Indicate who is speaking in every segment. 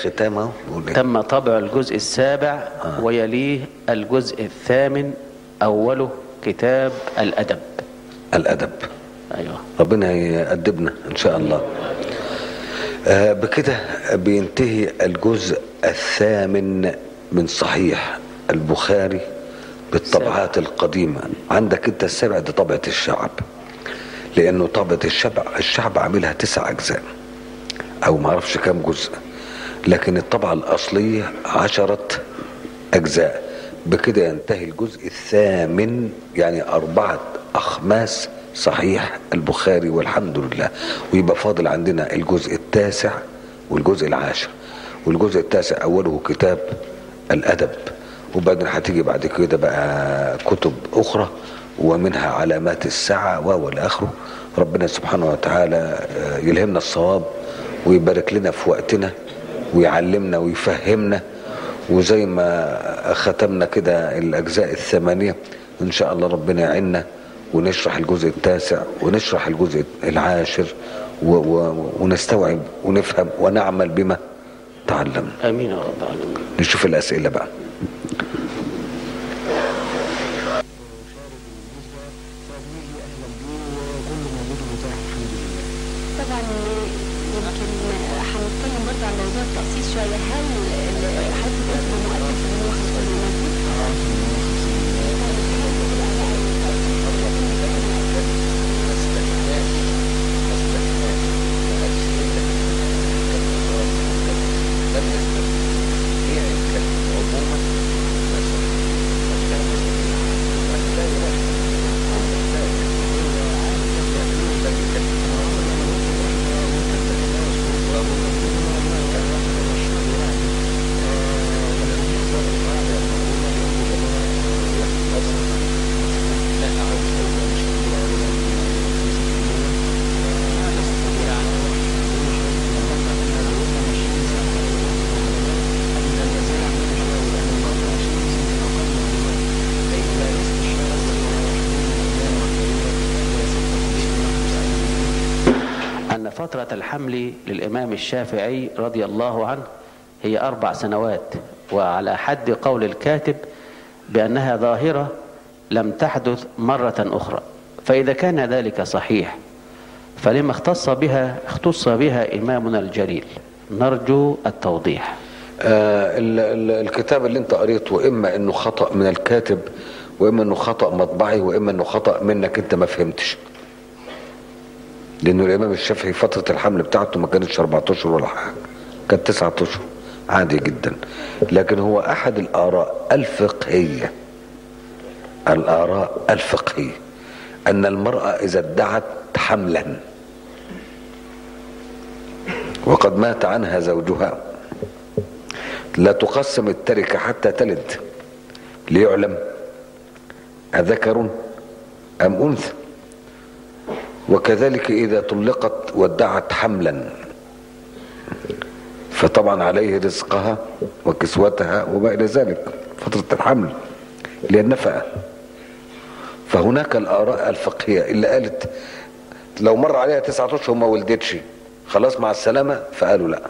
Speaker 1: الختام اهو بيقول إيه؟
Speaker 2: تم طبع الجزء السابع ويليه الجزء الثامن أوله كتاب الأدب
Speaker 1: الادب
Speaker 2: أيوه
Speaker 1: ربنا يأدبنا ان شاء الله آه بكده بينتهي الجزء الثامن من صحيح البخاري بالطبعات القديمة عندك انت السبع دي طبعة الشعب لانه طبعة الشعب الشعب عاملها تسع اجزاء او معرفش كام جزء لكن الطبعة الاصلية عشرة اجزاء بكده ينتهي الجزء الثامن يعني اربعة اخماس صحيح البخاري والحمد لله ويبقى فاضل عندنا الجزء التاسع والجزء العاشر والجزء التاسع اوله كتاب الادب وبعدين هتيجي بعد كده بقى كتب اخرى ومنها علامات الساعه والى اخره ربنا سبحانه وتعالى آه، يلهمنا الصواب ويبارك لنا في وقتنا ويعلمنا ويفهمنا وزي ما ختمنا كده الاجزاء الثمانيه ان شاء الله ربنا يعيننا ونشرح الجزء التاسع ونشرح الجزء العاشر و و ونستوعب ونفهم ونعمل بما تعلمنا
Speaker 2: آمين يا رب العالمين
Speaker 1: نشوف الاسئله بقى
Speaker 3: طبعا يمكن هنتكلم برضه عن موضوع التأسيس شوية هل ال- حضرتك قلت بمؤلف اللي هو خمسين مظبوط؟
Speaker 2: أن فترة الحمل للإمام الشافعي رضي الله عنه هي أربع سنوات وعلى حد قول الكاتب بأنها ظاهرة لم تحدث مرة أخرى فإذا كان ذلك صحيح فلما اختص بها اختص بها إمامنا الجليل نرجو التوضيح
Speaker 1: آه ال ال الكتاب اللي انت قريته اما انه خطا من الكاتب واما انه خطا مطبعي واما انه خطا منك انت ما فهمتش لانه الامام الشافعي فتره الحمل بتاعته ما كانتش 14 اشهر ولا حاجه كانت 9 اشهر عادي جدا لكن هو احد الاراء الفقهيه الاراء الفقهيه ان المراه اذا ادعت حملا وقد مات عنها زوجها لا تقسم التركة حتى تلد ليعلم أذكر أم أنثى وكذلك إذا طلقت وادعت حملا فطبعا عليه رزقها وكسوتها وما إلى ذلك فترة الحمل اللي هي النفقة فهناك الآراء الفقهية اللي قالت لو مر عليها تسعة أشهر وما ولدتش خلاص مع السلامة فقالوا لا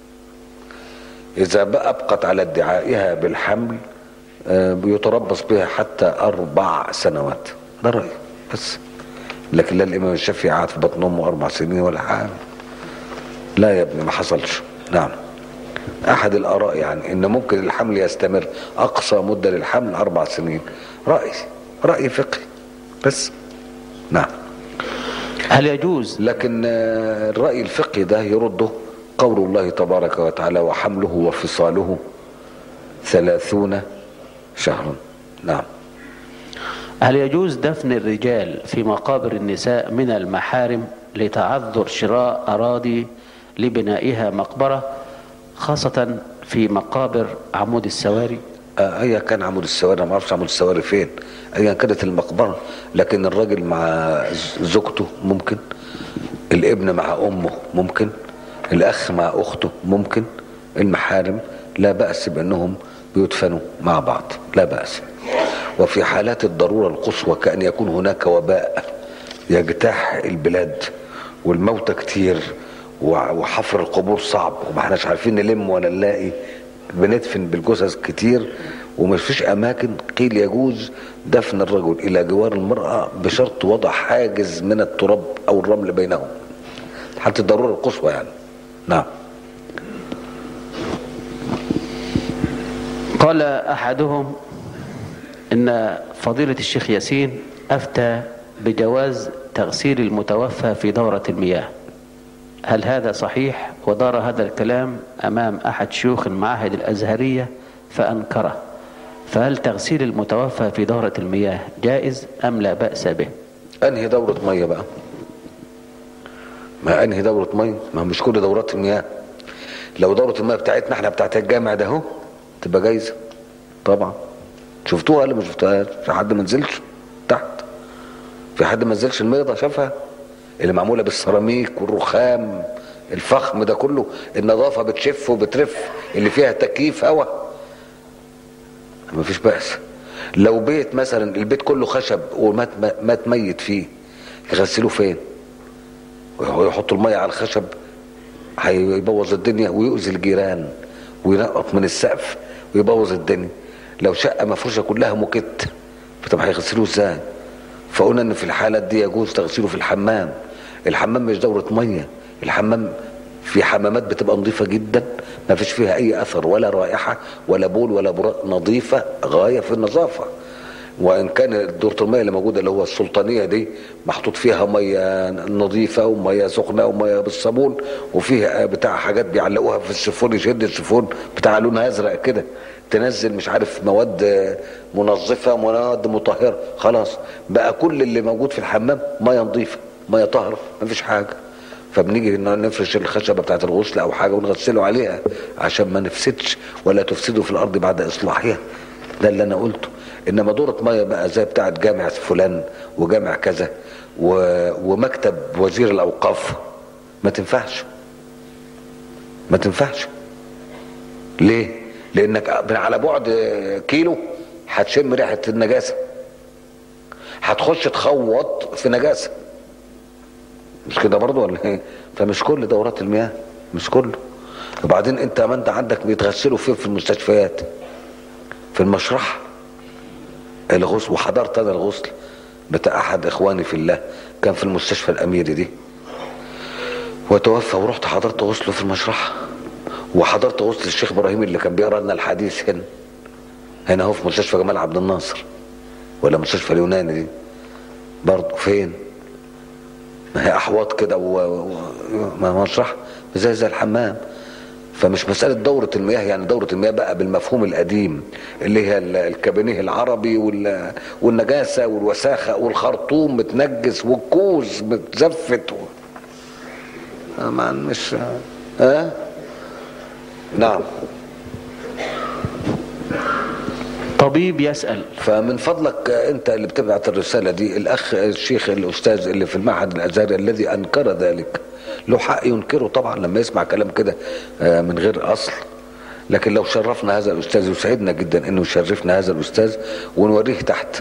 Speaker 1: إذا بقى أبقت على ادعائها بالحمل آه، بيتربص بها حتى أربع سنوات ده رأيي بس لكن لا الإمام الشافعي قعد في بطن أمه أربع سنين ولا حاجة لا يا ابني ما حصلش نعم أحد الآراء يعني إن ممكن الحمل يستمر أقصى مدة للحمل أربع سنين رأي رأي فقهي بس نعم
Speaker 2: هل يجوز
Speaker 1: لكن آه، الرأي الفقهي ده يرده قول الله تبارك وتعالى وحمله وفصاله ثلاثون شهرا نعم
Speaker 2: هل يجوز دفن الرجال في مقابر النساء من المحارم لتعذر شراء أراضي لبنائها مقبرة خاصة في مقابر عمود السواري
Speaker 1: آه، ايا كان عمود السواري أنا ما اعرفش عمود السواري فين ايا كانت المقبره لكن الراجل مع ز- زوجته ممكن الابن مع امه ممكن الاخ مع اخته ممكن المحارم لا باس بانهم يدفنوا مع بعض لا باس وفي حالات الضروره القصوى كان يكون هناك وباء يجتاح البلاد والموتى كتير وع- وحفر القبور صعب وما احناش عارفين نلم ولا نلاقي بندفن بالجثث كتير ومش فيش اماكن قيل يجوز دفن الرجل الى جوار المراه بشرط وضع حاجز من التراب او الرمل بينهم حالة الضروره القصوى يعني نعم
Speaker 2: قال أحدهم إن فضيلة الشيخ ياسين أفتى بجواز تغسيل المتوفى في دورة المياه هل هذا صحيح ودار هذا الكلام أمام أحد شيوخ المعاهد الأزهرية فأنكره فهل تغسيل المتوفى في دورة المياه جائز أم لا بأس به
Speaker 1: انهي دورة مية بقى ما انهي دورة مية ما مش كل دورات المياه لو دورة المياه بتاعتنا احنا بتاعت الجامع ده اهو تبقى جايزة طبعا شفتوها ولا ما شفتوهاش في حد ما نزلش تحت في حد ما نزلش الميضة شافها اللي معمولة بالسيراميك والرخام الفخم ده كله النظافة بتشف وبترف اللي فيها تكييف هواء مفيش بأس لو بيت مثلا البيت كله خشب ومات مات ميت فيه يغسلوه فين ويحطوا المية على الخشب هيبوظ الدنيا ويؤذي الجيران وينقط من السقف ويبوظ الدنيا لو شقة مفروشة كلها موكيت طب هيغسلوه ازاي فقلنا ان في الحالات دي يجوز تغسيله في الحمام الحمام مش دورة مية الحمام في حمامات بتبقى نظيفة جدا ما فيش فيها اي اثر ولا رائحة ولا بول ولا براء نظيفة غاية في النظافة وان كان دورة المية اللي موجودة اللي هو السلطانية دي محطوط فيها مية نظيفة ومية سخنة ومية بالصابون وفيها بتاع حاجات بيعلقوها في السيفون يشد السيفون بتاع لون ازرق كده تنزل مش عارف مواد منظفة مواد مطهرة خلاص بقى كل اللي موجود في الحمام مية نظيفة مية طاهرة مفيش حاجة فبنيجي نفرش الخشبة بتاعت الغسل او حاجة ونغسله عليها عشان ما نفسدش ولا تفسدوا في الارض بعد اصلاحها ده اللي انا قلته انما دورة مية بقى زي بتاعت جامع فلان وجامع كذا و... ومكتب وزير الاوقاف ما تنفعش ما تنفعش ليه لانك من على بعد كيلو هتشم ريحة النجاسة هتخش تخوط في نجاسة مش كده برضو ولا ايه فمش كل دورات المياه مش كله وبعدين انت ما انت عندك بيتغسلوا فين في المستشفيات في المشرحة الغسل وحضرت انا الغسل بتاع احد اخواني في الله كان في المستشفى الاميري دي وتوفى ورحت حضرت غسله في المشرحة وحضرت غسل الشيخ ابراهيم اللي كان بيقرا لنا الحديث هنا هنا هو في مستشفى جمال عبد الناصر ولا مستشفى اليوناني دي برضه فين ما هي احواض كده ومشرح زي زي الحمام فمش مسألة دورة المياه يعني دورة المياه بقى بالمفهوم القديم اللي هي الكابينيه العربي والنجاسة والوساخة والخرطوم متنجس والكوز متزفت و... ما مش ها أه؟ نعم
Speaker 2: طبيب يسأل
Speaker 1: فمن فضلك انت اللي بتبعت الرسالة دي الاخ الشيخ الاستاذ اللي في المعهد الازهري الذي انكر ذلك له حق ينكره طبعا لما يسمع كلام كده من غير اصل لكن لو شرفنا هذا الاستاذ وسعدنا جدا انه يشرفنا هذا الاستاذ ونوريه تحت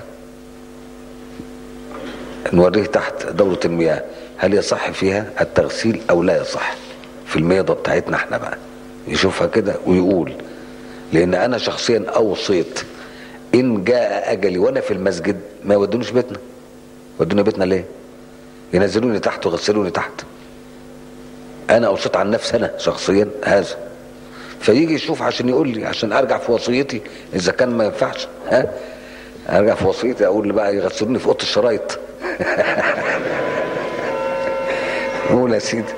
Speaker 1: نوريه تحت دورة المياه هل يصح فيها التغسيل او لا يصح في الميضة بتاعتنا احنا بقى يشوفها كده ويقول لان انا شخصيا اوصيت ان جاء اجلي وانا في المسجد ما يودونيش بيتنا يودوني بيتنا ليه ينزلوني تحت ويغسلوني تحت انا اوصيت عن نفسي انا شخصيا هذا فيجي يشوف عشان يقول لي عشان ارجع في وصيتي اذا كان ما ينفعش ها ارجع في وصيتي اقول بقى يغسلوني في اوضه الشرايط قول يا سيدي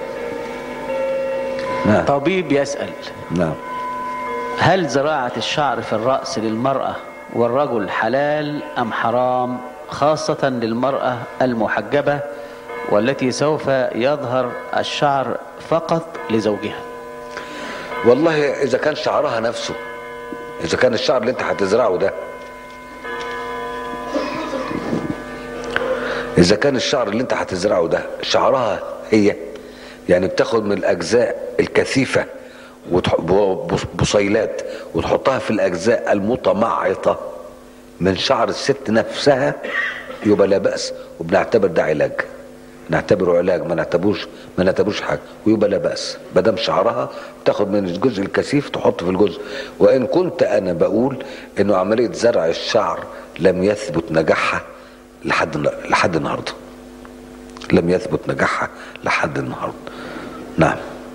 Speaker 2: نعم. طبيب يسأل
Speaker 1: نعم
Speaker 2: هل زراعة الشعر في الرأس للمرأة والرجل حلال أم حرام خاصة للمرأة المحجبة والتي سوف يظهر الشعر فقط لزوجها
Speaker 1: والله إذا كان شعرها نفسه إذا كان الشعر اللي أنت هتزرعه ده إذا كان الشعر اللي أنت هتزرعه ده شعرها هي يعني بتاخد من الأجزاء الكثيفة بصيلات وتحطها في الأجزاء المتمعطة من شعر الست نفسها يبقى لا بأس وبنعتبر ده علاج نعتبره علاج ما نعتبروش ما نعتبروش حاجه ويبقى لا باس ما دام شعرها تاخد من الجزء الكثيف تحط في الجزء وان كنت انا بقول انه عمليه زرع الشعر لم يثبت نجاحها لحد لحد النهارده لم يثبت نجاحها لحد النهارده نعم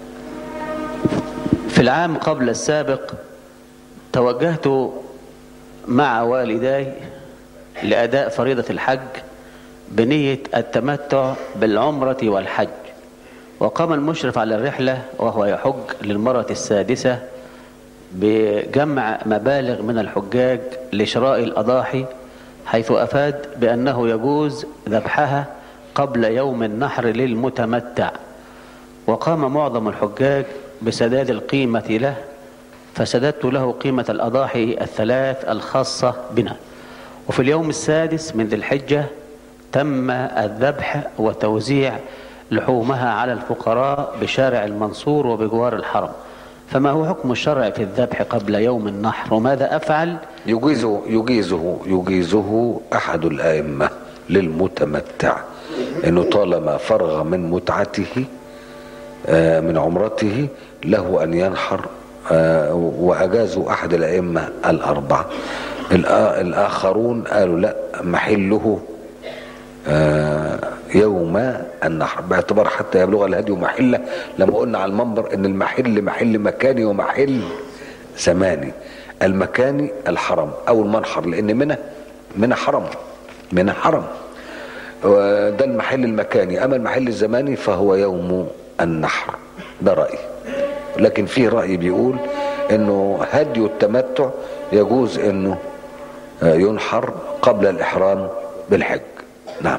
Speaker 2: في العام قبل السابق توجهت مع والداي لأداء فريضة الحج بنية التمتع بالعمرة والحج وقام المشرف على الرحلة وهو يحج للمرة السادسة بجمع مبالغ من الحجاج لشراء الأضاحي حيث أفاد بأنه يجوز ذبحها قبل يوم النحر للمتمتع وقام معظم الحجاج بسداد القيمة له فسددت له قيمة الأضاحي الثلاث الخاصة بنا وفي اليوم السادس من ذي الحجة تم الذبح وتوزيع لحومها على الفقراء بشارع المنصور وبجوار الحرم فما هو حكم الشرع في الذبح قبل يوم النحر وماذا أفعل
Speaker 1: يجيزه يجيزه يجيزه احد الائمه للمتمتع انه طالما فرغ من متعته آه، من عمرته له ان ينحر آه، واجازوا احد الائمه الاربعه الآ- الاخرون قالوا لا محله آه، يوم النحر باعتبار حتى يبلغ الهدي محله لما قلنا على المنبر ان المحل محل مكاني ومحل زماني المكاني الحرم او المنحر لان منى منى حرم منى حرم وده المحل المكاني اما المحل الزماني فهو يوم النحر ده رايي لكن فيه راي بيقول انه هدي التمتع يجوز انه آه، ينحر قبل الاحرام بالحج نعم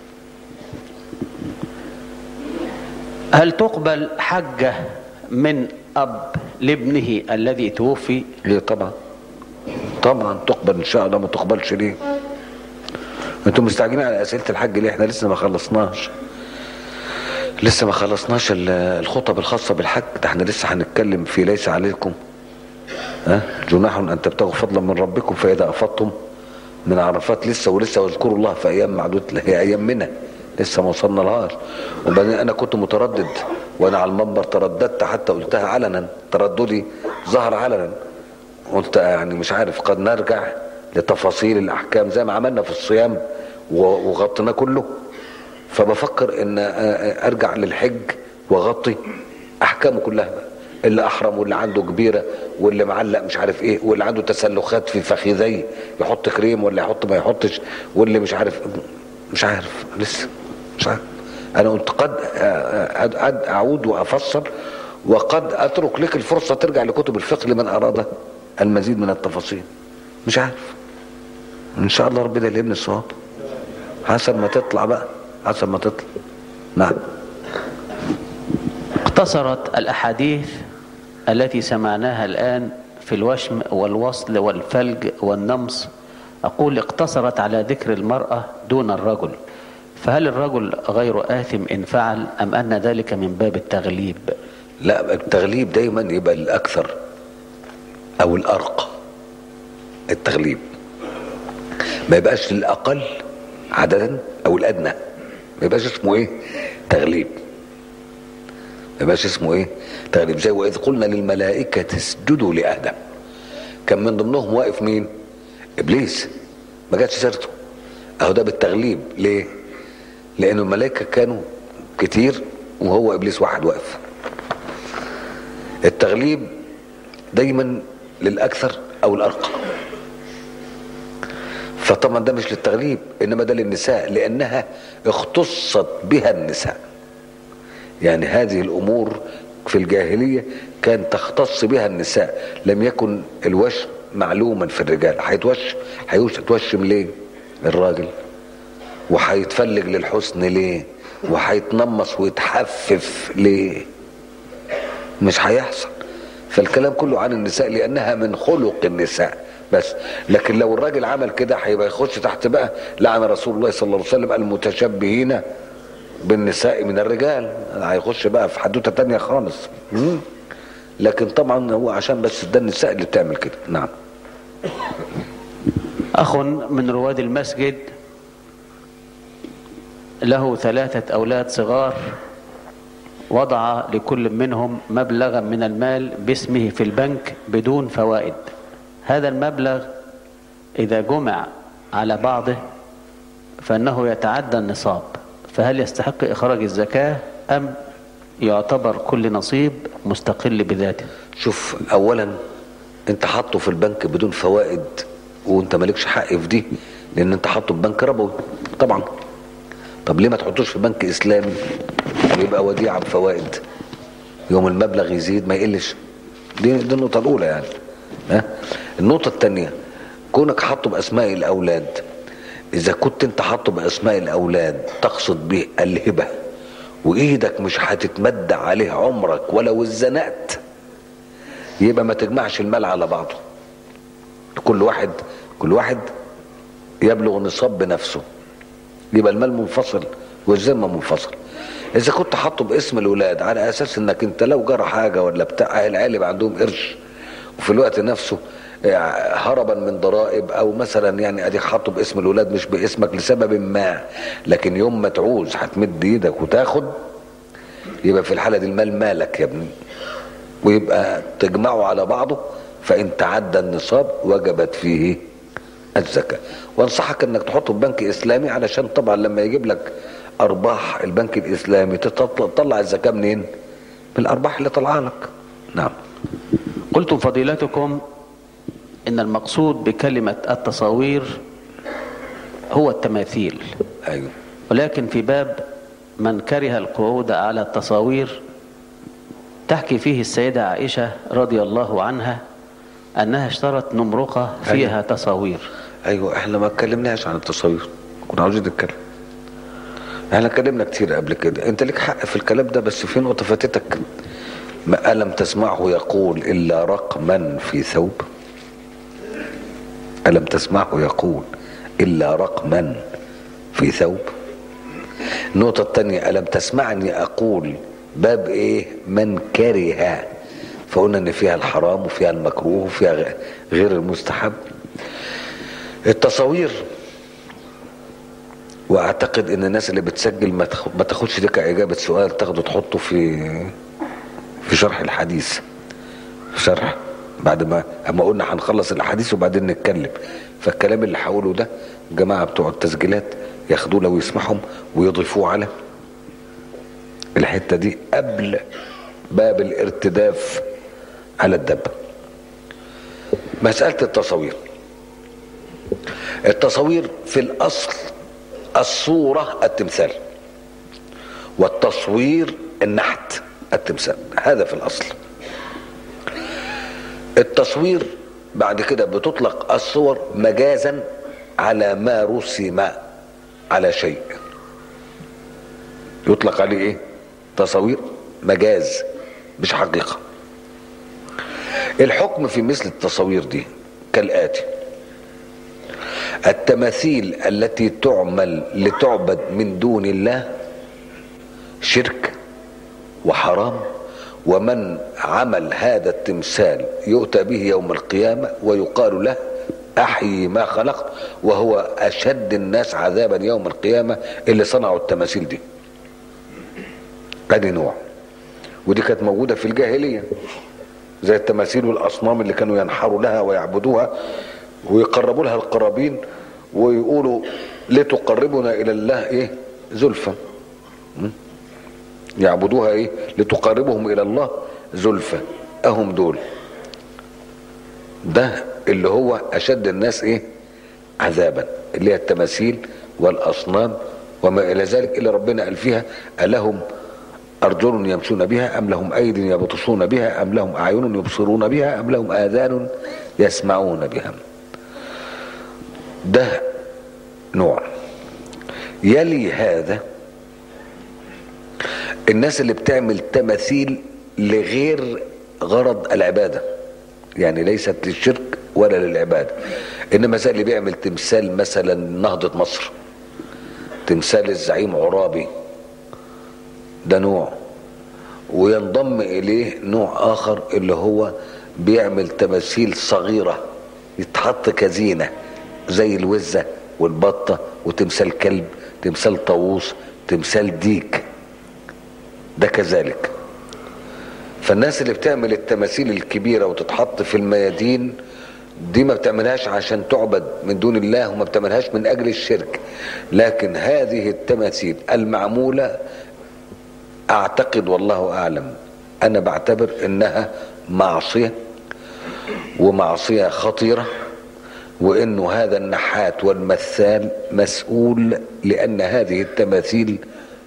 Speaker 2: هل تقبل حجة من أب لابنه الذي توفي
Speaker 1: ليه طبعا طبعا تقبل ان شاء الله ما تقبلش ليه انتوا مستعجلين على اسئله الحج ليه احنا لسه ما خلصناش لسه ما خلصناش ال- الخطب الخاصه بالحج ده احنا لسه هنتكلم في ليس عليكم ها جناح ان تبتغوا فضلا من ربكم فاذا افضتم من عرفات لسه ولسه واذكروا الله في ايام معدوده هي ايام منى لسه ما وصلنا لهاش وبعدين انا كنت متردد وانا على المنبر ترددت حتى قلتها علنا ترددي ظهر علنا قلت يعني مش عارف قد نرجع لتفاصيل الاحكام زي ما عملنا في الصيام و- وغطيناه كله فبفكر ان ارجع للحج واغطي احكامه كلها بقى اللي احرم واللي عنده كبيره واللي معلق مش عارف ايه واللي عنده تسلخات في فخذيه يحط كريم ولا يحط ما يحطش واللي مش عارف مش عارف لسه مش عارف انا قلت قد أ- أ- اعود وافسر وقد اترك لك الفرصه ترجع لكتب الفقه لمن اراد المزيد من التفاصيل مش عارف ان شاء الله ربنا يلهمني الصواب حسب ما تطلع بقى حسب ما تطلع نعم
Speaker 2: اقتصرت الأحاديث التي سمعناها الآن في الوشم والوصل والفلج والنمص أقول اقتصرت على ذكر المرأة دون الرجل فهل الرجل غير آثم إن فعل أم أن ذلك من باب التغليب
Speaker 1: لا التغليب دايما يبقى الاكثر او الارقى التغليب ما يبقاش الاقل عددا او الادنى ما يبقاش اسمه ايه تغليب ما يبقاش اسمه ايه تغليب زي واذ قلنا للملائكه اسجدوا لادم كان من ضمنهم واقف مين ابليس ما جاتش سيرته اهو ده بالتغليب ليه لان الملائكه كانوا كتير وهو ابليس واحد واقف التغليب دايما للاكثر او الارقى فطبعا ده مش للتغليب انما ده للنساء لانها اختصت بها النساء يعني هذه الامور في الجاهليه كان تختص بها النساء لم يكن الوشم معلوما في الرجال هيتوش هيتوشم ليه الراجل وهيتفلج للحسن ليه وهيتنمص ويتحفف ليه مش هيحصل فالكلام كله عن النساء لانها من خلق النساء بس لكن لو الراجل عمل كده هيبقى يخش تحت بقى لعن رسول الله صلى الله عليه وسلم المتشبهين بالنساء من الرجال هيخش بقى في حدوته تانية خالص مم. لكن طبعا هو عشان بس ده النساء اللي بتعمل كده نعم
Speaker 2: أخ من رواد المسجد له ثلاثة أولاد صغار وضع لكل منهم مبلغا من المال باسمه في البنك بدون فوائد هذا المبلغ إذا جمع على بعضه فإنه يتعدى النصاب فهل يستحق إخراج الزكاة أم يعتبر كل نصيب مستقل بذاته
Speaker 1: شوف اولا انت حاطه في البنك بدون فوائد وانت مالكش حق في دي لان انت حاطه في بنك ربوي طبعا طب ليه ما تحطوش في بنك اسلامي ويبقى وديعه بفوائد يوم المبلغ يزيد ما يقلش دي دي النقطه الاولى يعني ها النقطه الثانيه كونك حاطه باسماء الاولاد اذا كنت انت حاطه باسماء الاولاد تقصد به الهبه وايدك مش هتتمد عليه عمرك ولو اتزنقت يبقى ما تجمعش المال على بعضه كل واحد كل واحد يبلغ نصاب بنفسه يبقى المال منفصل والذمه منفصل اذا كنت حاطه باسم الولاد على اساس انك انت لو جرى حاجه ولا بتاع العيال يبقى عندهم قرش وفي الوقت نفسه هربا من ضرائب او مثلا يعني اديك حاطه باسم الولاد مش باسمك لسبب ما لكن يوم ما تعوز هتمد ايدك وتاخد يبقى في الحاله دي المال مالك يا ابني ويبقى تجمعه على بعضه فان تعدى النصاب وجبت فيه الزكاه وانصحك انك تحطه في بنك اسلامي علشان طبعا لما يجيب لك ارباح البنك الاسلامي تطلع تطلع الزكاه منين؟ من الارباح اللي طالعه لك نعم
Speaker 2: قلتم فضيلتكم إن المقصود بكلمة التصاوير هو التماثيل
Speaker 1: ايوه
Speaker 2: ولكن في باب من كره القعود على التصاوير تحكي فيه السيدة عائشة رضي الله عنها أنها اشترت نمرقة فيها تصاوير
Speaker 1: ايوه احنا ما اتكلمناش عن التصاوير كنا عاوزين نتكلم احنا اتكلمنا كتير قبل كده انت لك حق في الكلام ده بس في نقطه فاتتك ما الم تسمعه يقول الا رقما في ثوب الم تسمعه يقول الا رقما في ثوب النقطه الثانيه الم تسمعني اقول باب ايه من كره فقلنا ان فيها الحرام وفيها المكروه وفيها غ- غير المستحب التصاوير واعتقد ان الناس اللي بتسجل ما تاخ- ما تاخدش دي كاجابه سؤال تاخده تحطه في في شرح الحديث في شرح بعد ما اما قلنا هنخلص الحديث وبعدين نتكلم فالكلام اللي هقوله ده الجماعه بتوع التسجيلات ياخدوه لو يسمحهم ويضيفوه على الحته دي قبل باب الارتداف على الدبه مساله التصاوير التصوير في الاصل الصوره التمثال والتصوير النحت التمثال هذا في الاصل التصوير بعد كده بتطلق الصور مجازا على ما رسم على شيء يطلق عليه ايه تصوير مجاز مش حقيقه الحكم في مثل التصاوير دي كالاتي التماثيل التي تعمل لتعبد من دون الله شرك وحرام ومن عمل هذا التمثال يؤتى به يوم القيامة ويقال له أحيي ما خلقت وهو أشد الناس عذابا يوم القيامة اللي صنعوا التماثيل دي ادي نوع ودي كانت موجودة في الجاهلية زي التماثيل والأصنام اللي كانوا ينحروا لها ويعبدوها ويقربوا لها القرابين ويقولوا لتقربنا إلى الله إيه زلفى م? يعبدوها إيه لتقربهم إلى الله زلفى أهم دول ده اللي هو أشد الناس إيه عذابا اللي هي التماثيل والأصنام وما إلى ذلك إلا ربنا قال فيها ألهم أرجل يمشون بها أم لهم أيد يبطشون بها أم لهم أعين يبصرون بها أم لهم آذان يسمعون بها ده نوع يلي هذا الناس اللي بتعمل تماثيل لغير غرض العبادة يعني ليست للشرك ولا للعبادة إنما زي اللي بيعمل تمثال مثلا نهضة مصر تمثال الزعيم عرابي ده نوع وينضم إليه نوع آخر اللي هو بيعمل تماثيل صغيرة يتحط كزينة زي الوزة والبطة وتمثال كلب تمثال طاووس تمثال ديك ده كذلك فالناس اللي بتعمل التماثيل الكبيرة وتتحط في الميادين دي ما بتعملهاش عشان تعبد من دون الله وما بتعملهاش من أجل الشرك لكن هذه التماثيل المعمولة أعتقد والله أعلم أنا بعتبر إنها معصية ومعصية خطيرة وإنه هذا النحات والمثال مسؤول لأن هذه التماثيل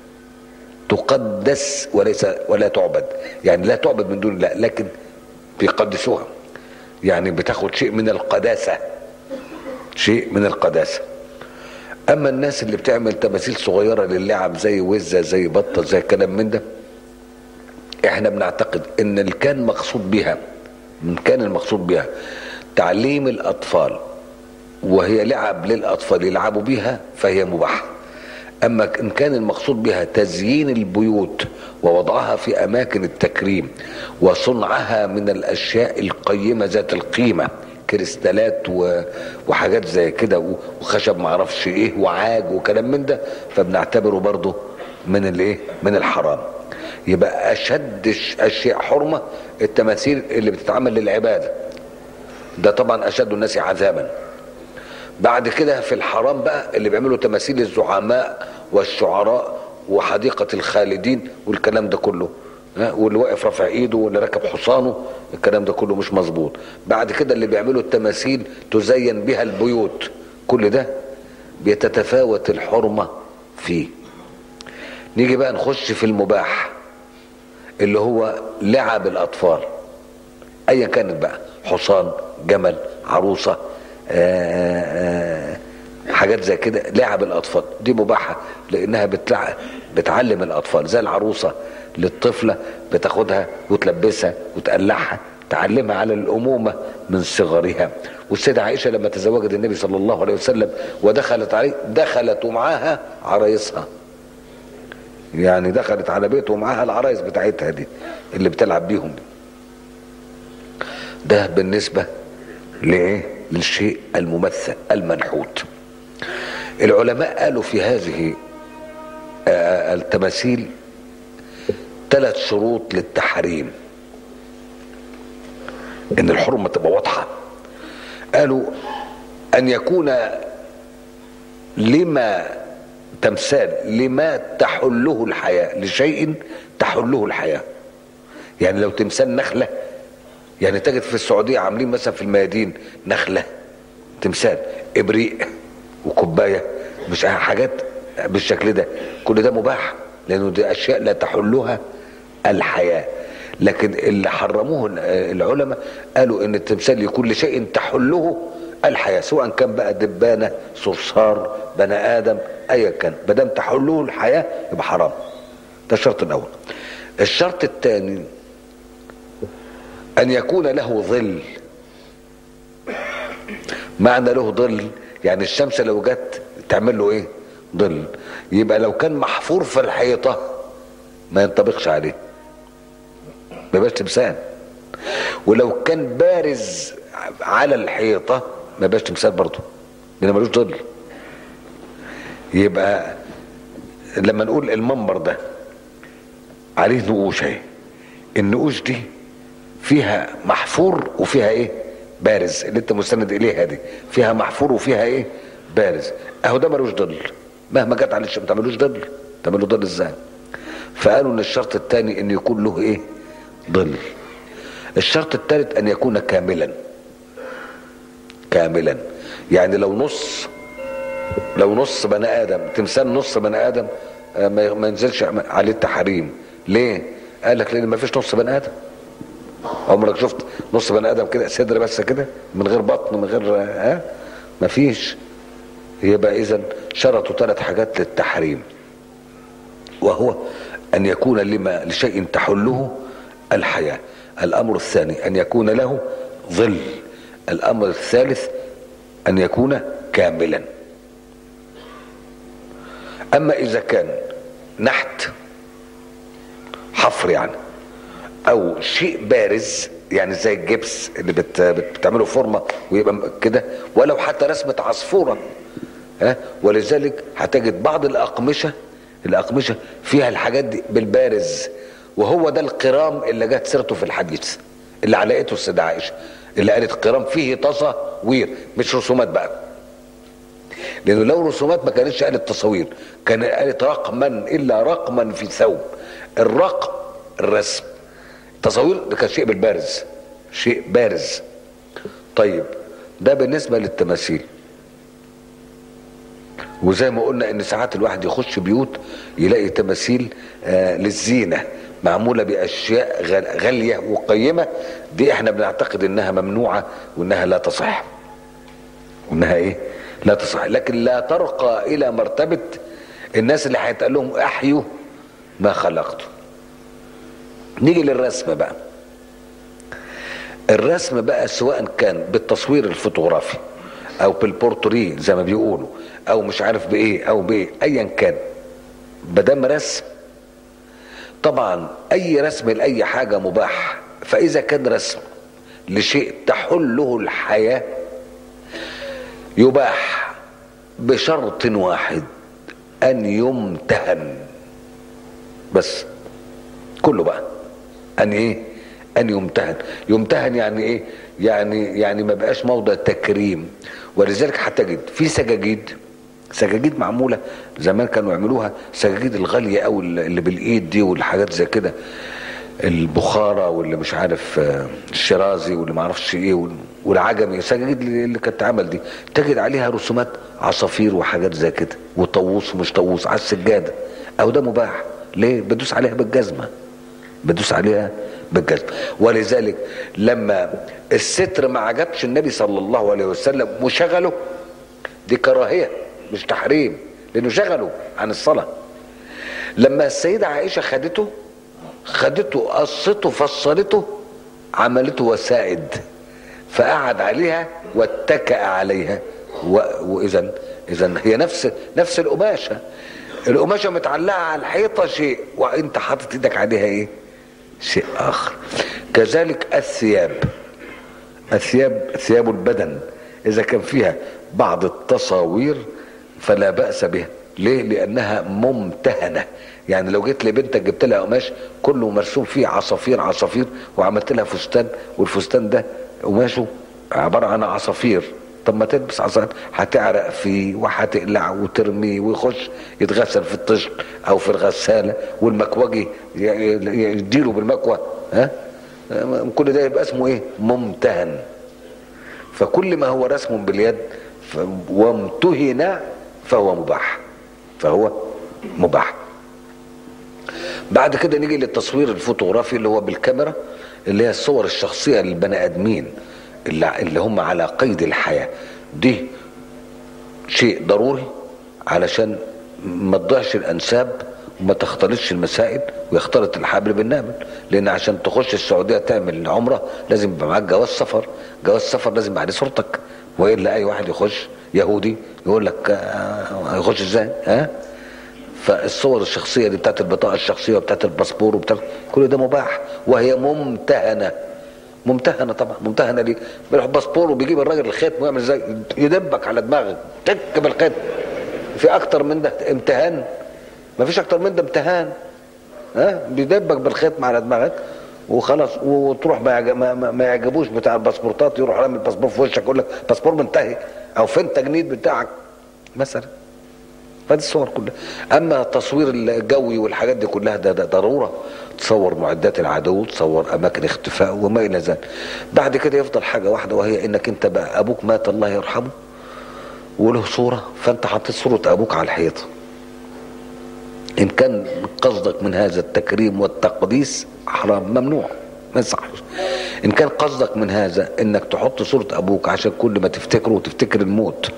Speaker 1: تقدس وليس ولا تعبد يعني لا تعبد من دون الله لكن بيقدسوها يعني بتاخد شيء من القداسة شيء من القداسة اما الناس اللي بتعمل تماثيل صغيرة للعب زي وزة زي بطة زي كلام من ده احنا بنعتقد ان اللي كان مقصود بها من كان المقصود بها تعليم الاطفال وهي لعب للاطفال يلعبوا بها فهي مباحه اما ان كان المقصود بها تزيين البيوت ووضعها في اماكن التكريم وصنعها من الاشياء القيمه ذات القيمه كريستالات و- وحاجات زي كده و- وخشب معرفش ايه وعاج وكلام من ده فبنعتبره برضه من الايه من الحرام يبقى اشد الش- اشياء حرمه التماثيل اللي بتتعمل للعباده ده طبعا اشد الناس عذابا بعد كده في الحرام بقى اللي بيعملوا تماثيل الزعماء والشعراء وحديقة الخالدين والكلام ده كله ها، واللي واقف رافع ايده واللي راكب حصانه الكلام ده كله مش مظبوط بعد كده اللي بيعملوا التماثيل تزين بها البيوت كل ده بيتتفاوت الحرمة فيه نيجي بقى نخش في المباح اللي هو لعب الاطفال ايا كانت بقى حصان جمل عروسه آآ آآ حاجات زي كده لعب الاطفال دي مباحه لانها بتلع... بتعلم الاطفال زي العروسه للطفله بتاخدها وتلبسها وتقلعها تعلمها على الامومه من صغرها والسيده عائشه لما تزوجت النبي صلى الله عليه وسلم ودخلت عليه دخلت ومعاها عرايسها يعني دخلت على بيته ومعاها العرايس بتاعتها دي اللي بتلعب بيهم دي. ده بالنسبة لإيه؟ للشيء الممثل المنحوت العلماء قالوا في هذه آه، التماثيل ثلاث شروط للتحريم ان الحرمة تبقى واضحة قالوا ان يكون لما تمثال لما تحله الحياة لشيء تحله الحياة يعني لو تمثال نخلة يعني تجد في السعودية عاملين مثلا في الميادين نخلة تمثال ابريق وكوباية مش حاجات بالشكل ده كل ده مباح لانه دي اشياء لا تحلها الحياة لكن اللي حرموه العلماء قالوا ان التمثال يكون لشيء تحله الحياة سواء كان بقى دبانة صرصار بني ادم ايا كان ما دام تحله الحياة يبقى حرام ده الشرط الاول الشرط الثاني ان يكون له ظل معنى له ظل يعني الشمس لو جت تعمل له ايه ظل يبقى لو كان محفور في الحيطة ما ينطبقش عليه ما يبقاش تمثال ولو كان بارز على الحيطة ما يبقاش تمثال برضه لان ملوش ظل يبقى لما نقول المنبر ده عليه نقوش اهي النقوش دي فيها محفور وفيها ايه بارز اللي انت مستند اليها دي فيها محفور وفيها ايه بارز اهو ده ملوش ظل مهما جت عليه الشمس ملوش ظل تعمل له ظل ازاي فقالوا ان الشرط الثاني ان يكون له ايه ظل الشرط الثالث ان يكون كاملا كاملا يعني لو نص لو نص بني ادم تمثال نص بني ادم آه، ما ما ينزلش عليه التحريم ليه قال لك لان ما فيش نص بني ادم عمرك شفت نص بني ادم كده صدر بس كده من غير بطن من غير ها ما فيش يبقى اذا شرطوا ثلاث حاجات للتحريم وهو ان يكون لما لشيء تحله الحياه الامر الثاني ان يكون له ظل الامر الثالث ان يكون كاملا اما اذا كان نحت حفر يعني او شيء بارز يعني زي الجبس اللي بت بتعمله فورمه ويبقى م- كده ولو حتى رسمه عصفوره ها ولذلك هتجد بعض الاقمشه الاقمشه فيها الحاجات دي بالبارز وهو ده القرام اللي جت سيرته في الحديث اللي علقته السيده عائشه اللي قالت قرام فيه تصاوير مش رسومات بقى لانه لو رسومات ما كانتش قالت تصاوير كان قالت رقما الا رقما في ثوب الرقم الرسم تصاوير ده كان شيء بالبارز شيء بارز طيب ده بالنسبه للتماثيل وزي ما قلنا ان ساعات الواحد يخش بيوت يلاقي تماثيل آه للزينه معموله باشياء غال- غاليه وقيمه دي احنا بنعتقد انها ممنوعه وانها لا تصح وانها ايه لا تصح لكن لا ترقى الى مرتبه الناس اللي هيتقال لهم احيوا ما خلقته نيجي للرسم بقى الرسم بقى سواء كان بالتصوير الفوتوغرافي او بالبورتري زي ما بيقولوا او مش عارف بايه او بايه ايا كان مادام رسم طبعا اي رسم لاي حاجه مباح فاذا كان رسم لشيء تحله الحياه يباح بشرط واحد ان يمتهن بس كله بقى ان ايه ان يمتهن يمتهن يعني ايه يعني يعني ما بقاش موضع تكريم ولذلك هتجد في سجاجيد سجاجيد معموله زمان كانوا يعملوها سجاجيد الغاليه او اللي بالايد دي والحاجات زي كده البخاره واللي مش عارف آه، الشرازي واللي ما اعرفش ايه وال- والعجمي سجاجيد اللي اللي كانت تعمل دي تجد عليها رسومات عصافير وحاجات زي كده وطاووس ومش طاووس على السجاده او ده مباح ليه بدوس عليها بالجزمه بدوس عليها بالجزم ولذلك لما الستر ما عجبش النبي صلى الله عليه وسلم وشغله دي كراهيه مش تحريم لانه شغله عن الصلاه لما السيده عائشه خدته خدته قصته فصلته عملته وسائد فقعد عليها واتكأ عليها واذا اذا هي نفس نفس القماشه القماشه متعلقه على الحيطه شيء وانت حاطط ايدك عليها ايه شيء اخر كذلك الثياب الثياب ثياب البدن اذا كان فيها بعض التصاوير فلا باس بها ليه لانها ممتهنه يعني لو جيت لبنتك جبت لها قماش كله مرسوم فيه عصافير عصافير وعملت لها فستان والفستان ده قماشه عباره عن عصافير طب ما تلبس عصافير هتعرق فيه وهتقلع وترميه ويخش يتغسل في الطشت او في الغساله والمكوجي ي- ي- يديله بالمكوى ها كل ده يبقى اسمه ايه ممتهن فكل ما هو رسم باليد ف- وامتهن فهو مباح فهو مباح بعد كده نيجي للتصوير الفوتوغرافي اللي هو بالكاميرا اللي هي الصور الشخصية للبني آدمين اللي, اللي هم على قيد الحياة دي شيء ضروري علشان ما تضيعش الأنساب وما تختلطش المسائل ويختلط الحبل بالنابل لأن عشان تخش السعودية تعمل عمرة لازم يبقى معاك جواز سفر جواز سفر لازم يبقى عليه صورتك وإلا أي واحد يخش يهودي يقول لك آه، هيخش ازاي ها فالصور الشخصيه دي بتاعت البطاقه الشخصيه وبتاعت الباسبور وبتاعت كل ده مباح وهي ممتهنه ممتهنه طبعا ممتهنه ليه؟ بيروح باسبور وبيجيب الراجل الختم ويعمل ازاي؟ يدبك على دماغك تك بالختم في اكتر من ده امتهان ما فيش اكتر من ده امتهان ها بيدبك بالختم على دماغك وخلاص وتروح ما يعجب ما, ما- ما يعجبوش بتاع الباسبورتات يروح رامي الباسبور في وشك يقول لك باسبور منتهي او فين التجنيد بتاعك مثلا فدي الصور كلها اما التصوير الجوي والحاجات دي كلها ده, ده ضروره تصور معدات العدو تصور اماكن اختفاء وما الى ذلك بعد كده يفضل حاجه واحده وهي انك انت بقى ابوك مات الله يرحمه وله صوره فانت حطيت صوره ابوك على الحيطه ان كان قصدك من هذا التكريم والتقديس حرام ممنوع ما يصحش ان كان قصدك من هذا انك تحط صوره ابوك عشان كل ما تفتكره وتفتكر الموت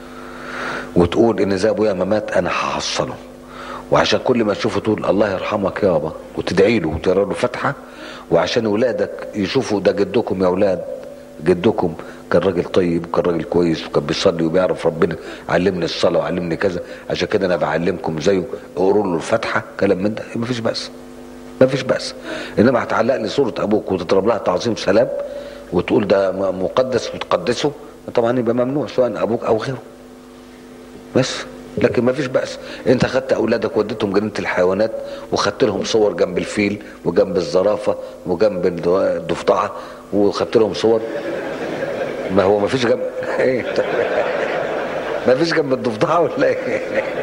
Speaker 1: وتقول ان زي ابويا ما مات انا هحصله وعشان كل ما تشوفه تقول الله يرحمك يابا وتدعي له وتقرا له فاتحه وعشان ولادك يشوفوا ده جدكم يا اولاد جدكم كان راجل طيب وكان راجل كويس وكان بيصلي وبيعرف ربنا علمني الصلاه وعلمني كذا عشان كده انا بعلمكم زيه اقروا له الفاتحه كلام من ده مفيش بأس مفيش بأس انما هتعلق لي صوره ابوك وتضرب لها تعظيم سلام وتقول ده مقدس وتقدسه طبعا يبقى ممنوع سواء ابوك او غيره بس لكن ما فيش بأس انت خدت اولادك وديتهم جنينة الحيوانات وخدت لهم صور جنب الفيل وجنب الزرافة وجنب الضفدعة وخدت لهم صور ما هو ما فيش جنب ايه ما فيش جنب الضفدعة ولا ايه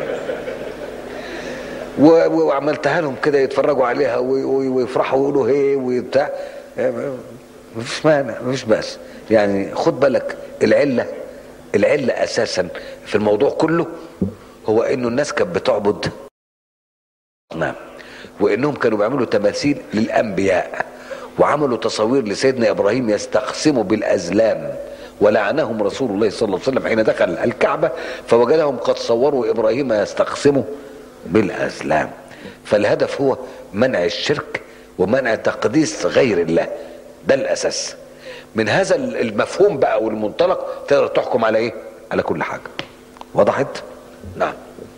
Speaker 1: و- و- وعملتها لهم كده يتفرجوا عليها وي- وي- ويفرحوا ويقولوا هي وبتاع مفيش مانع مفيش بأس يعني خد بالك العلة العلة أساسا في الموضوع كله هو إنه الناس كانت بتعبد نعم وإنهم كانوا بيعملوا تماثيل للأنبياء وعملوا تصاوير لسيدنا إبراهيم يستقسموا بالأزلام ولعنهم رسول الله صلى الله عليه وسلم حين دخل الكعبة فوجدهم قد صوروا إبراهيم يستقسمه بالأزلام فالهدف هو منع الشرك ومنع تقديس غير الله ده الأساس من هذا المفهوم بقى والمنطلق تقدر تحكم على ايه على كل حاجة وضحت نعم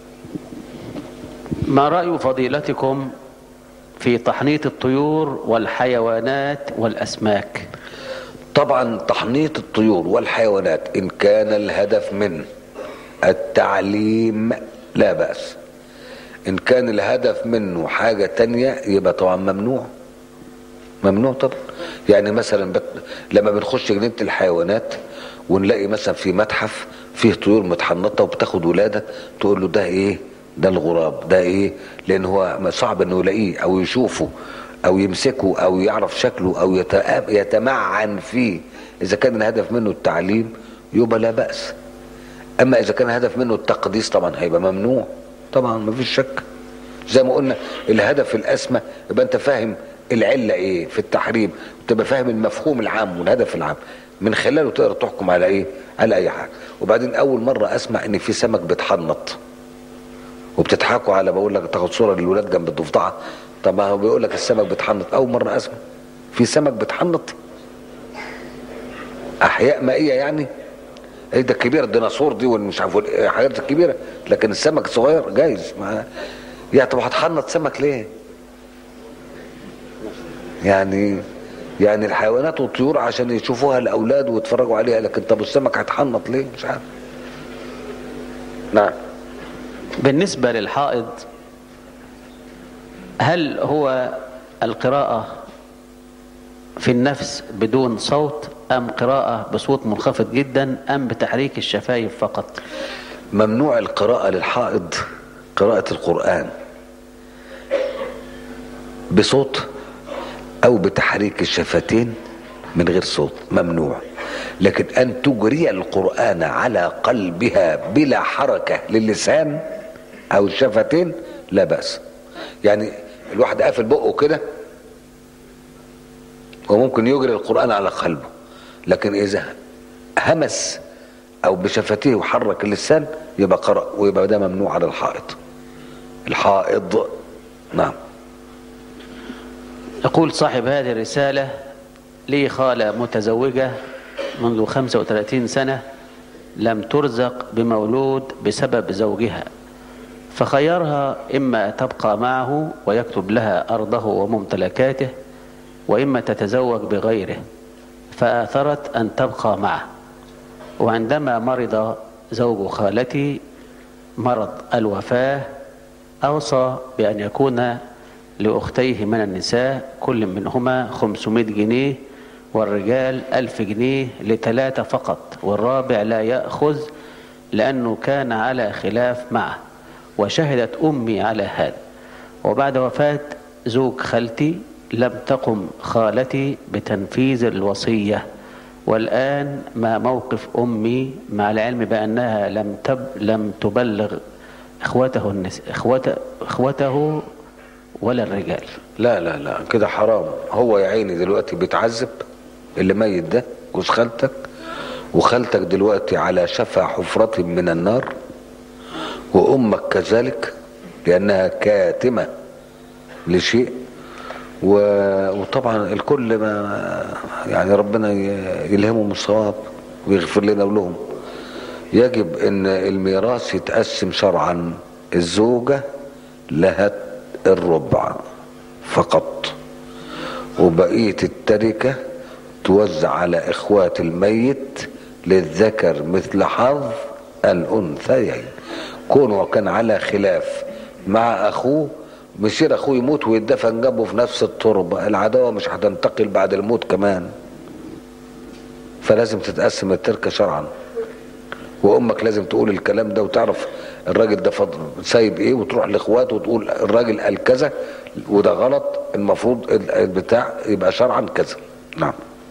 Speaker 2: ما رأي فضيلتكم في تحنيط الطيور والحيوانات والأسماك
Speaker 1: طبعا تحنيط الطيور والحيوانات ان كان الهدف من التعليم لا بأس ان كان الهدف منه حاجة تانية يبقى طبعا ممنوع ممنوع طبعا يعني مثلا بت... لما بنخش جنينة الحيوانات ونلاقي مثلا في متحف فيه طيور متحنطة وبتاخد ولادة تقول له ده ايه ده الغراب ده ايه لان هو صعب انه يلاقيه او يشوفه او يمسكه او يعرف شكله او يت- يتمعن فيه اذا كان الهدف منه التعليم يبقى لا بأس اما اذا كان الهدف منه التقديس طبعا هيبقى ممنوع طبعا ما فيش شك زي ما قلنا الهدف الاسمى يبقى انت فاهم العله ايه في التحريم وتبقى فاهم المفهوم العام والهدف العام من خلاله تقدر تحكم على ايه على اي حاجه وبعدين اول مره اسمع ان في سمك بيتحنط وبتضحكوا على بقول لك تاخد صوره للولاد جنب الضفدعه طب ما هو بيقول لك السمك بيتحنط اول مره اسمع في سمك بيتحنط احياء مائيه يعني ايه ده الكبير الديناصور دي والمش عارف إيه، الحاجات الكبيره لكن السمك الصغير جايز ما يعني طب هتحنط سمك ليه؟ يعني يعني الحيوانات والطيور عشان يشوفوها الاولاد ويتفرجوا عليها لكن طب السمك هيتحنط ليه؟ مش عارف. نعم
Speaker 2: بالنسبة للحائض هل هو القراءة في النفس بدون صوت أم قراءة بصوت منخفض جدا أم بتحريك الشفايف فقط
Speaker 1: ممنوع القراءة للحائض قراءة القرآن بصوت أو بتحريك الشفتين من غير صوت ممنوع لكن أن تجري القرآن على قلبها بلا حركة للسان أو الشفتين لا بأس يعني الواحد قافل بقه كده وممكن يجري القرآن على قلبه لكن إذا همس أو بشفتيه وحرك اللسان يبقى قرأ ويبقى ده ممنوع على الحائط الحائض نعم
Speaker 2: يقول صاحب هذه الرسالة لي خالة متزوجة منذ 35 سنة لم ترزق بمولود بسبب زوجها فخيرها إما تبقى معه ويكتب لها أرضه وممتلكاته وإما تتزوج بغيره فآثرت أن تبقى معه وعندما مرض زوج خالتي مرض الوفاة أوصى بأن يكون لأختيه من النساء كل منهما 500 جنيه والرجال ألف جنيه لثلاثة فقط والرابع لا يأخذ لأنه كان على خلاف معه وشهدت أمي على هذا وبعد وفاة زوج خالتي لم تقم خالتي بتنفيذ الوصية والآن ما موقف أمي مع العلم بأنها لم تب لم تبلغ إخوته النس... إخوته... إخوته ولا الرجال
Speaker 1: لا لا لا كده حرام هو يا عيني دلوقتي بيتعذب اللي ميت ده جوز خالتك وخالتك دلوقتي على شفا حفرة من النار وأمك كذلك لأنها كاتمة لشيء و- وطبعا الكل ما يعني ربنا ي- يلهمهم الصواب ويغفر لنا ولهم يجب ان الميراث يتقسم شرعا الزوجة لها الربع فقط وبقية التركة توزع على اخوات الميت للذكر مثل حظ الانثيين كونه كان على خلاف مع اخوه مسير اخوه يموت ويدفن جنبه في نفس التربه العداوه مش هتنتقل بعد الموت كمان فلازم تتقسم التركه شرعا وامك لازم تقول الكلام ده وتعرف الراجل ده فضل سايب ايه وتروح لاخواته وتقول الراجل قال كذا وده غلط المفروض ال- البتاع يبقى شرعا كذا نعم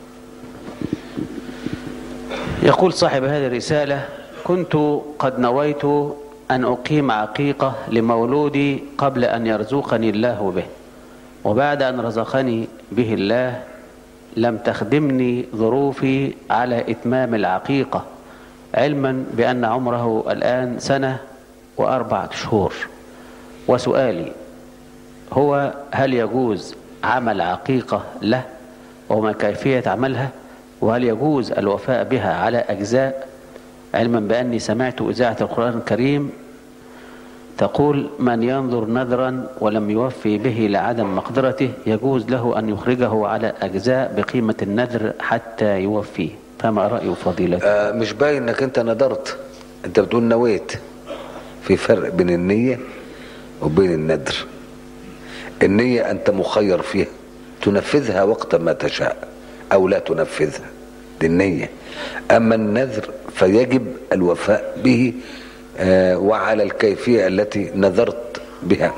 Speaker 2: يقول صاحب هذه الرسالة كنت قد نويت أن أقيم عقيقة لمولودي قبل أن يرزقني الله به وبعد أن رزقني به الله لم تخدمني ظروفي على إتمام العقيقة علما بأن عمره الآن سنة وأربعة شهور وسؤالي هو هل يجوز عمل عقيقة له وما كيفية عملها وهل يجوز الوفاء بها على أجزاء علما بأني سمعت إذاعة القرآن الكريم تقول من ينظر نذرا ولم يوفي به لعدم مقدرته يجوز له أن يخرجه على أجزاء بقيمة النذر حتى يوفيه فما رأي فضيلته
Speaker 1: آه مش باين انك انت ندرت انت بتقول نويت في فرق بين النية وبين الندر النية انت مخير فيها تنفذها وقت ما تشاء او لا تنفذها دي النية اما النذر فيجب الوفاء به آه وعلى الكيفية التي نذرت بها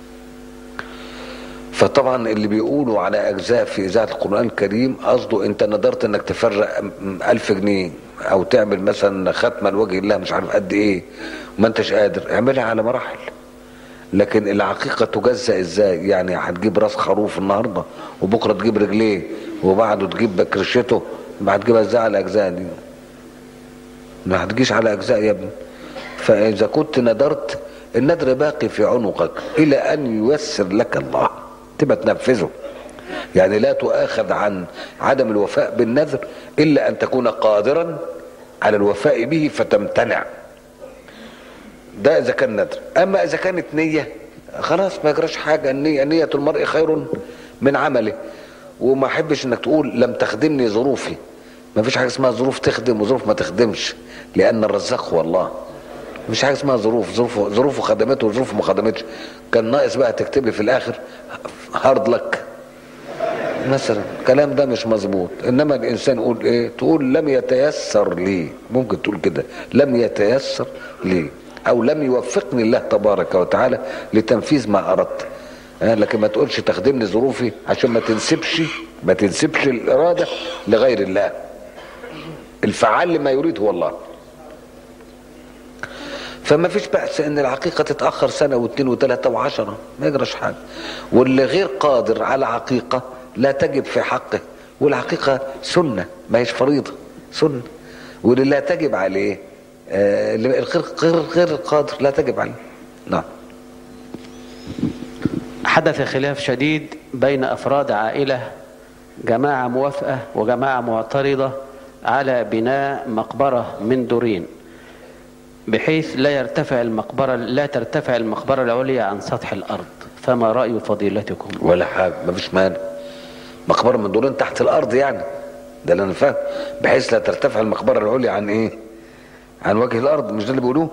Speaker 1: فطبعا اللي بيقولوا على اجزاء في اذاعه القران الكريم قصده انت نظرت انك تفرق م- ألف جنيه او تعمل مثلا ختمه لوجه الله مش عارف قد ايه وما انتش قادر اعملها على مراحل لكن العقيقه تجزأ ازاي يعني هتجيب راس خروف النهارده وبكره تجيب رجليه وبعده تجيب كرشته بعد تجيبها ازاي على الاجزاء دي ما هتجيش على اجزاء يا ابني فاذا كنت ندرت النذر باقي في عنقك الى ان ييسر لك الله تبقى تنفذه يعني لا تؤاخذ عن عدم الوفاء بالنذر الا ان تكون قادرا على الوفاء به فتمتنع ده اذا كان نذر اما اذا كانت نيه خلاص ما يجراش حاجه النيه نيه المرء خير من عمله وما احبش انك تقول لم تخدمني ظروفي ما فيش حاجه اسمها ظروف تخدم وظروف ما تخدمش لان الرزاق هو الله مفيش حاجه اسمها ظروف ظروفه ظروفه خدمته وظروفه ما خدمتش كان ناقص بقى تكتب لي في الاخر هارد لك مثلا الكلام ده مش مظبوط انما الانسان يقول ايه تقول لم يتيسر لي ممكن تقول كده لم يتيسر لي او لم يوفقني الله تبارك وتعالى لتنفيذ ما اردت آه، لكن ما تقولش تخدمني ظروفي عشان ما تنسبش ما تنسبش الاراده لغير الله الفعال لما يريد هو الله فما فيش بأس ان العقيقة تتأخر سنة واثنين وثلاثة وعشرة ما يجراش حاجة واللي غير قادر على عقيقة لا تجب في حقه والعقيقة سنة ما هيش فريضة سنة واللي لا تجب عليه آه، اللي غير غير غير القادر لا تجب عليه نعم
Speaker 2: حدث خلاف شديد بين أفراد عائلة جماعة موافقة وجماعة معترضة على بناء مقبرة من دورين بحيث لا يرتفع المقبرة لا ترتفع المقبرة العليا عن سطح الأرض فما رأي فضيلتكم
Speaker 1: ولا حاجة ما فيش مانع مقبرة من دورين تحت الأرض يعني ده اللي أنا فاهم بحيث لا ترتفع المقبرة العليا عن إيه؟ عن وجه الأرض مش ده اللي بيقولوه؟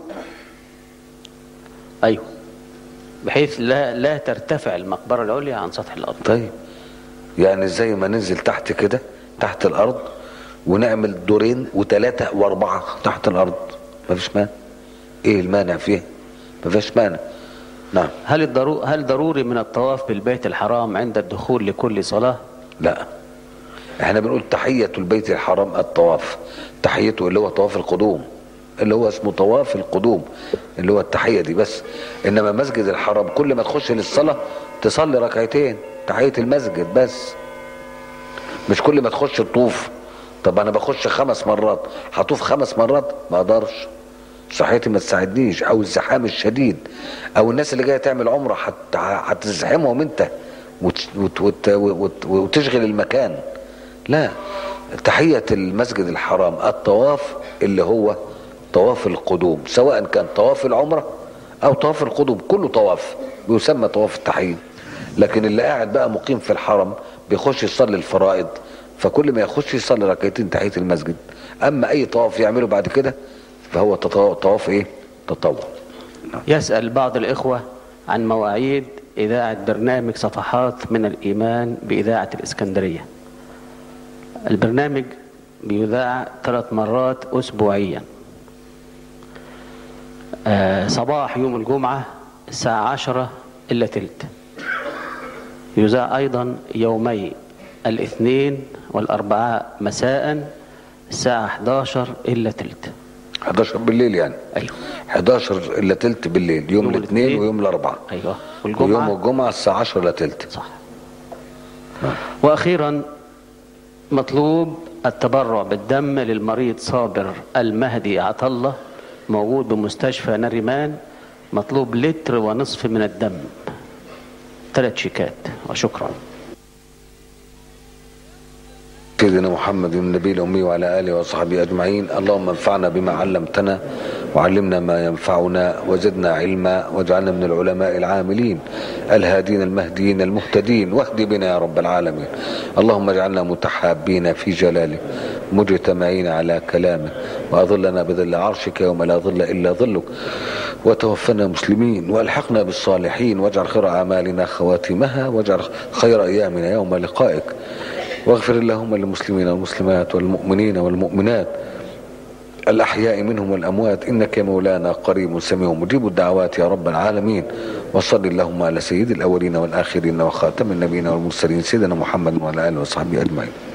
Speaker 2: أيوه بحيث لا لا ترتفع المقبرة العليا عن سطح الأرض
Speaker 1: طيب يعني زي ما ننزل تحت كده تحت الارض ونعمل دورين وثلاثة واربعة تحت الارض ما فيش مانع ايه المانع فيه ما فيش مانع نعم
Speaker 2: هل الضرو هل ضروري من الطواف بالبيت الحرام عند الدخول لكل صلاة؟
Speaker 1: لا احنا بنقول تحية البيت الحرام الطواف تحيته اللي هو طواف القدوم اللي هو اسمه طواف القدوم اللي هو التحية دي بس انما مسجد الحرام كل ما تخش للصلاة تصلي ركعتين تحية المسجد بس مش كل ما تخش تطوف طب انا بخش خمس مرات هطوف خمس مرات ما اقدرش صحتي ما تساعدنيش او الزحام الشديد او الناس اللي جايه تعمل عمره هت- هتزحمهم انت وت- وت- وت- وت- وتشغل المكان لا تحية المسجد الحرام الطواف اللي هو طواف القدوم سواء كان طواف العمرة او طواف القدوم كله طواف بيسمى طواف التحية لكن اللي قاعد بقى مقيم في الحرم بيخش يصلي الفرائض فكل ما يخش يصلي ركعتين تحية المسجد اما اي طواف يعمله بعد كده فهو تطو- طواف ايه تطوع
Speaker 2: يسأل بعض الإخوة عن مواعيد إذاعة برنامج صفحات من الإيمان بإذاعة الإسكندرية البرنامج بيذاع ثلاث مرات أسبوعيا آه، صباح يوم الجمعة الساعة عشرة إلا تلت يذاع أيضا يومي الاثنين والأربعاء مساء الساعة 11 إلا تلت
Speaker 1: 11 بالليل يعني
Speaker 2: أيوه
Speaker 1: 11 الا تلت بالليل يوم
Speaker 2: يوم
Speaker 1: الاثنين
Speaker 2: الاثنين.
Speaker 1: ويوم الاربعاء
Speaker 2: أيوه
Speaker 1: ويوم
Speaker 2: والجمعة
Speaker 1: الجمعه الساعه 10 الا تلت
Speaker 2: صح واخيرا مطلوب التبرع بالدم للمريض صابر المهدي عطله موجود بمستشفى نريمان مطلوب لتر ونصف من الدم ثلاث شيكات وشكرا
Speaker 1: سيدنا محمد النبي الأمي وعلى آله وصحبه أجمعين اللهم انفعنا بما علمتنا وعلمنا ما ينفعنا وزدنا علما واجعلنا من العلماء العاملين الهادين المهديين المهتدين واهد بنا يا رب العالمين اللهم اجعلنا متحابين في جلالك مجتمعين على كلامك وأظلنا بظل عرشك يوم لا ظل إلا ظلك وتوفنا مسلمين والحقنا بالصالحين واجعل خير أعمالنا خواتمها واجعل خير أيامنا يوم لقائك واغفر اللهم للمسلمين والمسلمات والمؤمنين والمؤمنات الأحياء منهم والأموات إنك يا مولانا قريب سميع مجيب الدعوات يا رب العالمين وصل اللهم على سيد الأولين والآخرين وخاتم النبيين والمرسلين سيدنا محمد وعلى آله وصحبه أجمعين